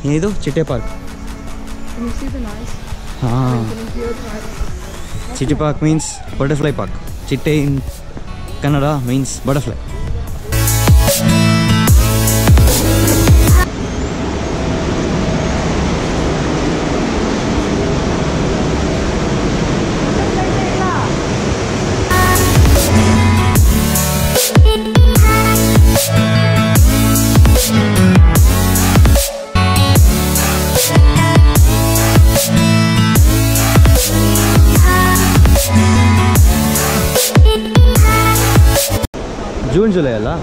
ಏನಿದು Chitte park You see the noise? ಹಾಂ Can you hear the noise? Chitte park means butterfly park chitte in Kannada means butterfly June July ಅಲ್ಲ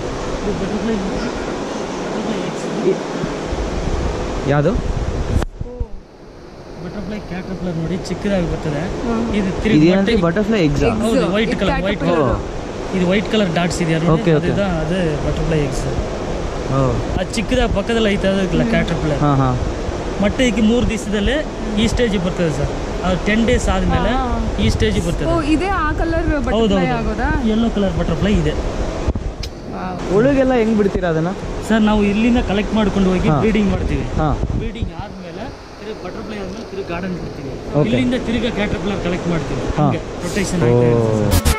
ಯಾವುದು butterfly ಕ್ಯಾಟರ್ಪ್ಲರ್ ನೋಡಿ ಚಿಕ್ಕದಾಗಿ ಬರ್ತದೆ ಹ್ಮ್. ಇದು ತಿರುಗಿ ಇದೇನಂದ್ರೆ ಮೊಟ್ಟೆ- ಬಟರ್ಫ್ಲೈ ಎಕ್ಸಾ Eggs. ಹೌದು ವೈಟ್ ಇದು ಕಲರ್ ವೈಟ್ caterpillar. ಕಲರ್ ಇದು ವೈಟ್ ಕಲರ್ ಡಾಟ್ಸ್ ಇದೆಯಾ ನೋಡಿ Okay, okay. ಅದಿದ- ಅದು ಬಟರ್ಫ್ಲೈ ಎಗ್ಸ್ ಓ ಅದು ಚಿಕ್ಕದಾಗಿ ಪಕ್ಕದಲ್ಲಿ ಐತೆ ಅದಕ್ಕಿಲ್ಲ ಕ್ಯಾಟರ್ಪ್ಲರ್ ಹಾಂ ಹಾಂ ಮೊಟ್ಟೆ ಈಗ ಮೂರು ದಿವಸದಲ್ಲೇ ಈ ಸ್ಟೇಜಿಗೆ ಬರ್ತದೆ ಸರ್ ಅದು ಟೆನ್ ಡೇಸ್ ಆದಮೇಲೆ ಹಾ. ಈ ಸ್ಟೇಜಿಗೆ ಬರ್ತದೆ ಓ ಇದೇ ಆ ಕಲರ್ ಹೌದು ಬಟರ್ಫ್ಲೈ ಆಗೋದಾ ಯೆಲ್ಲೋ ಕಲರ್ ಬಟರ್ಫ್ಲೈ ಇದೆ Wow. ಒಳಗೆಲ್ಲ ಹೆಂಗ್ ಬಿಡ್ತೀರಾ ಅದನ್ನ ಸರ್ ನಾವು ಇಲ್ಲಿಂದ ಕಲೆಕ್ಟ್ ಮಾಡ್ಕೊಂಡು ಹೋಗಿ ಹಾ. ಬ್ರೀಡಿಂಗ್ ಮಾಡ್ತೀವಿ ಹಾಂ ಬ್ರೀಡಿಂಗ್ ಆದ್ಮೇಲೆ ತಿರುಗಿ ಬಟರ್ಫ್ಲೈ ಆದ್ಮೇಲೆ ತಿರುಗಿ ಗಾರ್ಡನ್ ಬಿಡ್ತೀವಿ Okay. ಇಲ್ಲಿಂದ ತಿರುಗಿ ಕ್ಯಾಟರ್ಪ್ಲರ್ ಕಲೆಕ್ಟ್ ಮಾಡ್ತೀವಿ ಹಾ. ಹಂಗೆ ರೊಟೇಷನ್ ಓ ಆಗ್ತಾ ಇರುತ್ತೆ ಸರ್.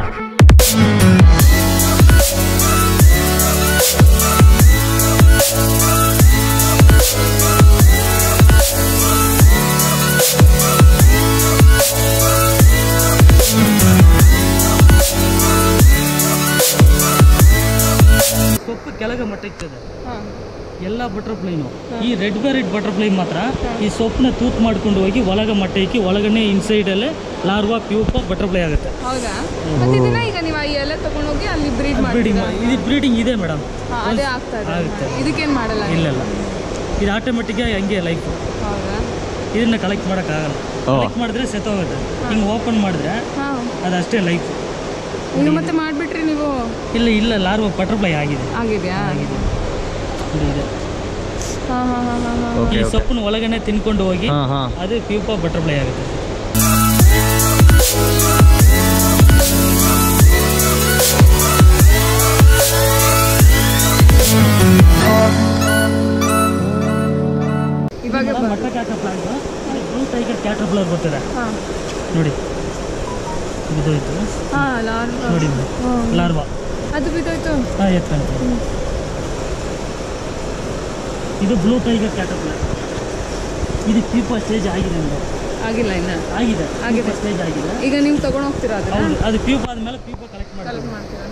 ಸೊಪ್ಪು ಕೆಳಗೆ ಮಟ್ಟಕ್ತದೆ ಹಾ. ಎಲ್ಲ ಬಟರ್ಫ್ಲೈನು ಈ ರೆಡ್ ಬೆರಿಡ್ ಬಟರ್ಫ್ಲೈ ಮಾತ್ರ ಈ ಸೊಪ್ಪನ್ನ ತೂತ್ ಮಾಡ್ಕೊಂಡು ಹೋಗಿ ಒಳಗೆ ಮಟ್ಟ ಇಕ್ಕಿ ಒಳಗನೆ ಇನ್ಸೈಡಲ್ಲೇ ಲಾರ್ವಾ ಪ್ಯೂಪ ಬಟರ್ಫ್ಲೈ ಆಗುತ್ತೆ ಹೌದಾ ಮತ್ತೆ ಇದನ್ನ ಈಗ ನೀವು ಆ ಎಲೆ ತಗೊಂಡೋಗಿ ಅಲ್ಲಿ ಬ್ರೀಡ್ ಬ್ರೀಡಿಂಗ್ ಮಾಡ್ತೀರಾ ಇದು ಬ್ರೀಡಿಂಗ್ ಇದೆ ಮೇಡಮ್ ಹಾ, ಅದೇ ಆಗ್ತಾ ಇದೆ ಆಗುತ್ತೆ. ಹಾ. ಇದಕ್ಕೇನ್ ಮಾಡಲ್ಲ ನೀವು? ಇಲ್ಲಲ್ಲ ಇದು ಆಟೋಮೆಟಿಕ್ ಹಂಗೆ ಲೈಫ್ ಹೌದಾ ಇದನ್ನ ಕಲೆಕ್ಟ್ ಮಾಡೋಕ್ಕಾಗಲ್ಲ ಓ. ಕಲೆಕ್ಟ್ ಮಾಡಿದ್ರೆ ಸೆತ್ತೋಗುತ್ತೆ ಹಿಂಗೆ ಓಪನ್ ಮಾಡಿದ್ರೆ ಹಾ ಅದಷ್ಟೇ ಲೈಫ್ ನೀವು ಮತ್ತೆ ಮಾಡ್ಬಿಟ್ರಿ ನೀವು ಇಲ್ಲ ಇಲ್ಲ ಲಾರ್ವಾ ಬಟರ್ಫ್ಲೈ ಆಗಿದೆ ಆಗಿದ್ಯಾ ಆಗಿದೆ ಇದು ಇದೆ ಹಾ ಹಾ ಹಾ ಹಾ ಹಾ ಓಕೆ ಈ ಓಕೆ ಸೊಪ್ಪನ್ನ ಒಳಗನೆ ತಿನ್ಕೊಂಡು ಹೋಗಿ ಹಾಂ ಹಾಂ ಅದು ಪ್ಯೂಪ ಬಟರ್ಫ್ಲೈ ಆಗುತ್ತೆ ಇವಾಗ ಬ- ಮಟ್ಟ ಕ್ಯಾಟರ್ಪ್ಲಾಂಟ್ ಬ್ಲೂ ಟೈಗರ್ ಕ್ಯಾಟರ್ಪ್ಲರ್ ಬರ್ತದೆ ಹಾ ನೋಡಿ ಬಿದ್ದೋಯ್ತು ಹಾ ಲಾರ್ವ ನೋಡಿ ಹ್ಮ್. ಲಾರ್ವಾ ಅದು ಬಿದ್ದೋಯ್ತು ಹಾಂ ಎತ್ಕೊಂತ ಇದು ಬ್ಲೂ ಟೈಗರ್ ಕ್ಯಾಟರ್ಪ್ಲರ್ ಇದು ಪೀಪ ಸ್ಟೇಜ್ ಆಗಿದೆ ಅಂದ್ರೆ ಆಗಿಲ್ಲ ಇನ್ನ ಆಗಿದೆ ಆಗಿದೆ. ಸ್ಟೇಜ್ ಆಗಿದೆ ಈಗ ನೀವು ತಗೊಂಡ್ ಹೋಗ್ತೀರಾ ಅದನ್ನ ಹೌದು ಅದು ಪ್ಯೂಪ್ ಆದ್ಮೇಲೆ ಪ್ಯೂಪ ಕಲೆಕ್ಟ್ ಮಾಡಿ ಕಲೆಕ್ಟ್ ಮಾಡ್ತೀರಾ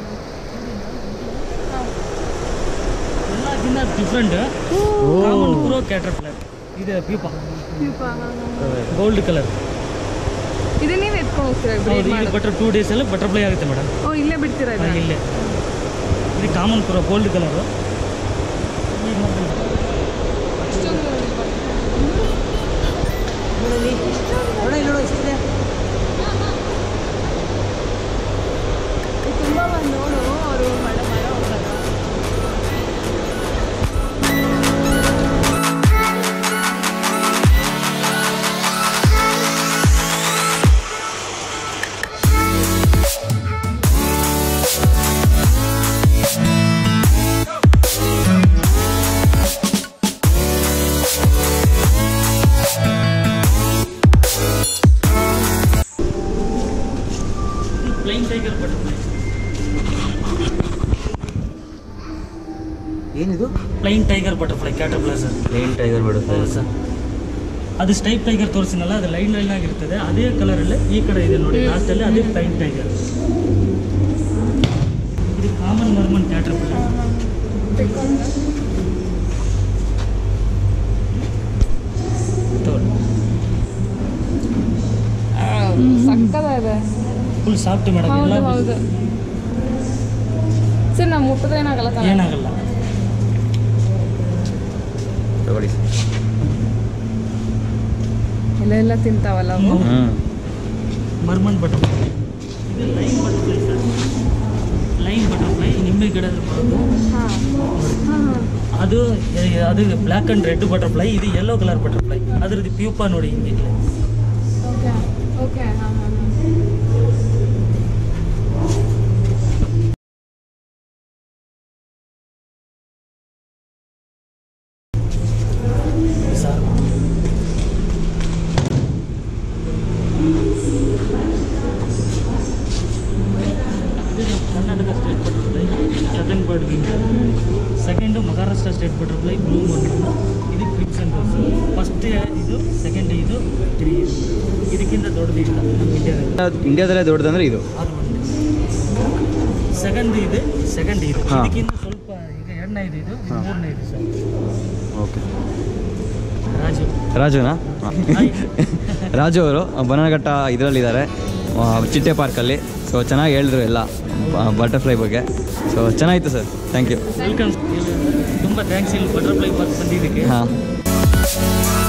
ಎಲ್ಲಕ್ಕಿಂತ ಡಿಫ್ರೆಂಟ್ ಕಾಮನ್ ಪ್ರೋ ಕ್ಯಾಟರ್ಪ್ಲರ್ ಇದು ಪ್ಯೂಪ ನೀವು ಹಾ, ಹಾ, ಹಾ. ಗೋಲ್ಡ್ ಕಲರ್ ಇದು ನೀವು ಎತ್ಕೊಂಡು ಹೋಗ್ತೀರಾ ಹೌದು ಬ್ರೀಡ್ ಇದು ಮಾಡೋದು ಬಟರ್ ಟೂ ಡೇಸಲ್ಲಿ ಬಟರ್ಫ್ಲೈ ಆಗುತ್ತೆ ಮೇಡಮ್ ಓ ಇಲ್ಲೇ ಬಿಡ್ತೀರಾ ಇದನ್ನ ಇಲ್ಲೇ ಇದು ಕಾಮನ್ ಪ್ರೋ ಗೋಲ್ಡ್ ಕಲರು ತುಂಬ ಬಂದು ನೋಡು ಅವರು ಮಳೆ ಮಳೆ ಹೋಗ್ತಾರೆ ಪ್ಲೈನ್ ಟೈಗರ್ ಬಟರ್ಫ್ಲೈ ಏನಿದು plain tiger butterfly caterpillar sir plain tiger ಬರುತ್ತೆ ಹೌದು ಸರ್ ಅದು ಸ್ಟೈಪ್ ಟೈಗರ್ ತೋರಿಸಿನಲ್ಲ ಅದು ಲೈನ್ ಲೈನ್ ಆಗಿರ್ತದೆ ಅದೇ ಕಲರಲ್ಲಿ ಈ ಕಡೆ ಇದೆ ನೋಡಿ ಲಾಸ್ಟಲ್ಲಿ ಅದೇ ಪ್ಲೈನ್ ಟೈಗರ್ ಇದು ಕಾಮನ್ ಮರ್ಮನ್ ಕ್ಯಾಟರ್ಪಿಲ್ಲರ್ ಸಕ್ಕದಾಗಿದೆ ಫುಲ್ ಸಾಫ್ಟ್ ಮೇಡಮ್ ಹೌದು ಎಲ್ಲ ಹೌದು ಸರ್ ನಾವು ಮುಟ್ಟದ ಏನಾಗಲ್ಲ ತಾನೆ? ಏನಾಗಲ್ಲ ತಗೊಳ್ಳಿ ಎಲ್ಲ ಎಲ್ಲ ತಿಂತಾವಲ್ಲ ಅವು ಹ್ಞೂ ಮರ್ಮನ್ ಬಟರ್ಫ್ಲೈ ಇದು lime butterfly sir lime butterfly ನಿಂಬೆ ಗಿಡದ ಬರೋದು ಹಾಂ ಹಾಂ ಹಾಂ ಅದು ಅದು ಬ್ಲ್ಯಾಕ್ ಆ್ಯಂಡ್ ರೆಡ್ ಬಟರ್ಫ್ಲೈ ಇದು ಯೆಲ್ಲೋ ಕಲರ್ ಬಟರ್ಫ್ಲೈ ಅದ್ರದ್ದು ಪ್ಯೂಪ ನೋಡಿ ಹಿಂಗೆ ಓಕೆ ಓಕೆ ಹಾಂ ಹಾಂ ಇದು ನಮ್ಮ Karnataka state butterfly southern bird wing second Maharashtra state butterfly blue ಮೊಂಡು ಇದು ಕ್ರಿಪ್ಸನ್ ರೋಸ್ ಫಸ್ಟ್ ಇದು ಸೆಕೆಂಡ್ ಇದು ತ್ರೀ ಇದಕ್ಕಿಂತ ದೊಡ್ಡದು ಇಲ್ಲ ನಮ್ಮ ಇಂಡಿಯಾದಲ್ಲಿ ಇಂಡಿಯಾದಲ್ಲೇ ದೊಡ್ಡದಂದ್ರೆ ಇದು ಅದು ಒಂದು ಸೆಕೆಂಡ್ ಇದೆ ಸೆಕೆಂಡ್ ಇದು ಹಾ. ಇದಕ್ಕಿಂತ ಸ್ವಲ್ಪ ಈಗ ಎರಡನೇ ಇದು ಇದು ಇದು ಮೂರನೇ ಇದು ಸರ್ ಓಕೆ ರಾಜು ರಾಜುನಾ ಹಾಯ್. ರಾಜು ಅವರು ಬನನಘಟ್ಟ ಇದರಲ್ಲಿದ್ದಾರೆ ಚಿಟ್ಟೆ ಪಾರ್ಕಲ್ಲಿ ಸೊ ಚೆನ್ನಾಗಿ ಹೇಳಿದ್ರು ಎಲ್ಲ ಬಟರ್ಫ್ಲೈ ಬಗ್ಗೆ ಸೊ ಚೆನ್ನಾಗಿತ್ತು ಸರ್ ಥ್ಯಾಂಕ್ ಯು ವೆಲ್ಕಮ್ ತುಂಬ ಥ್ಯಾಂಕ್ಸ್ ಇಲ್ಲಿ ಬಟರ್ಫ್ಲೈ ಪಾರ್ಕ್ ಬಂದಿದ್ದಕ್ಕೆ ಹಾಂ